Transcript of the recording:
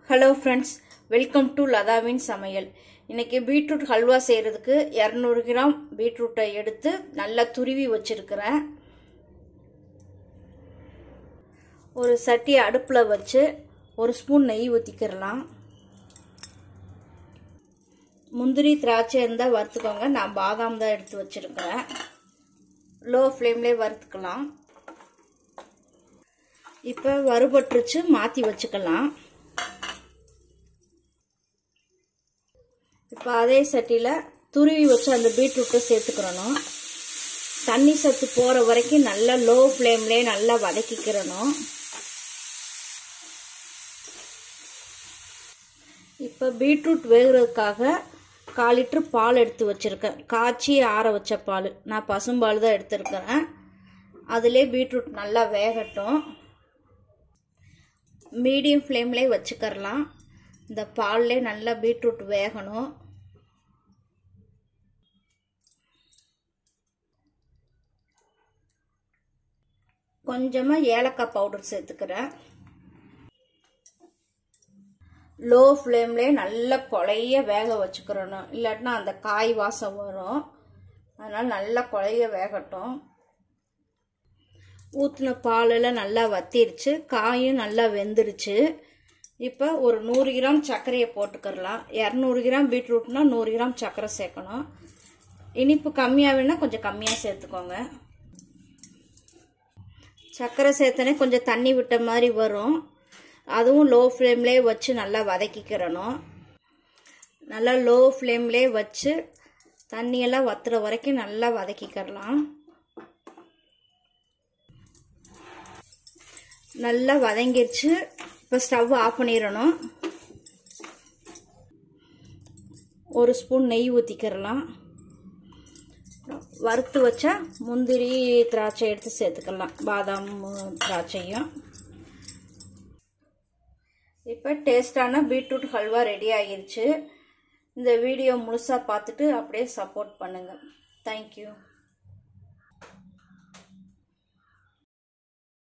hello friends welcome to லதாவின் சமையல் இன்னைக்கு பீட்ரூட் ஹல்வா செய்கிறதுக்கு இரநூறு கிராம் பீட்ரூட்டை எடுத்து நல்லா துருவி வச்சுருக்கிறேன் ஒரு சட்டி அடுப்பில் வச்சு ஒரு ஸ்பூன் நெய் ஊற்றிக்கிறலாம் முந்திரி திராட்சை இருந்தால் வறுத்துக்கோங்க நான் பாதாம் தான் எடுத்து வச்சுருக்கிறேன் லோ ஃப்ளேம்லேயே வறுத்துக்கலாம் இப்போ வறுபட்டுருச்சு மாற்றி வச்சுக்கலாம் இப்போ அதே சட்டியில் துருவி வச்சு அந்த பீட்ரூட்டை சேர்த்துக்கிறணும் தண்ணி சத்து போகிற வரைக்கும் நல்லா லோ ஃப்ளேம்லேயே நல்லா வதக்கிக்கிறணும் இப்போ பீட்ரூட் வேகிறதுக்காக கால் லிட்டர் பால் எடுத்து வச்சுருக்கேன் காய்ச்சி ஆற வச்ச பால் நான் பசும்பால் தான் எடுத்துருக்கிறேன் அதிலே பீட்ரூட் நல்லா வேகட்டும் மீடியம் ஃப்ளேம்லேயே வச்சுக்கரலாம் இந்த பால்லே நல்லா பீட்ரூட் வேகணும் கொஞ்சமாக ஏலக்காய் பவுடர் சேர்த்துக்கிறேன் லோ ஃப்ளேம்லேயே நல்லா கொலைய வேக வச்சுக்கிறணும் இல்லாட்டினா அந்த காய் வாசம் வரும் அதனால் நல்லா கொலைய வேகட்டும் ஊற்றின பாலெல்லாம் நல்லா வத்திருச்சு காயும் நல்லா வெந்துருச்சு இப்போ ஒரு நூறு கிராம் சர்க்கரையை போட்டுக்கிறலாம் இரநூறு கிராம் பீட்ரூட்னா நூறு கிராம் சர்க்கரை சேர்க்கணும் இனிப்பு கம்மியாக வேணால் கொஞ்சம் கம்மியாக சேர்த்துக்கோங்க சர்க்கரை சேர்த்தனே கொஞ்சம் தண்ணி விட்ட மாதிரி வரும் அதுவும் லோ ஃப்ளேம்லேயே வச்சு நல்லா வதக்கிக்கிறணும் நல்லா லோ ஃப்ளேம்லேயே வச்சு தண்ணியெல்லாம் வத்துற வரைக்கும் நல்லா வதக்கிக்கிறலாம் நல்லா வதங்கிருச்சு இப்போ ஸ்டவ் ஆஃப் பண்ணிடணும் ஒரு ஸ்பூன் நெய் ஊற்றிக்கிறலாம் வறுத்து வச்சா முந்திரி திராட்சை எடுத்து சேர்த்துக்கலாம் பாதாம் திராட்சையும் இப்போ டேஸ்டான பீட்ரூட் ஹல்வா ரெடி ஆகிருச்சு இந்த வீடியோ முழுசாக பார்த்துட்டு அப்படியே சப்போர்ட் பண்ணுங்கள் தேங்க்யூ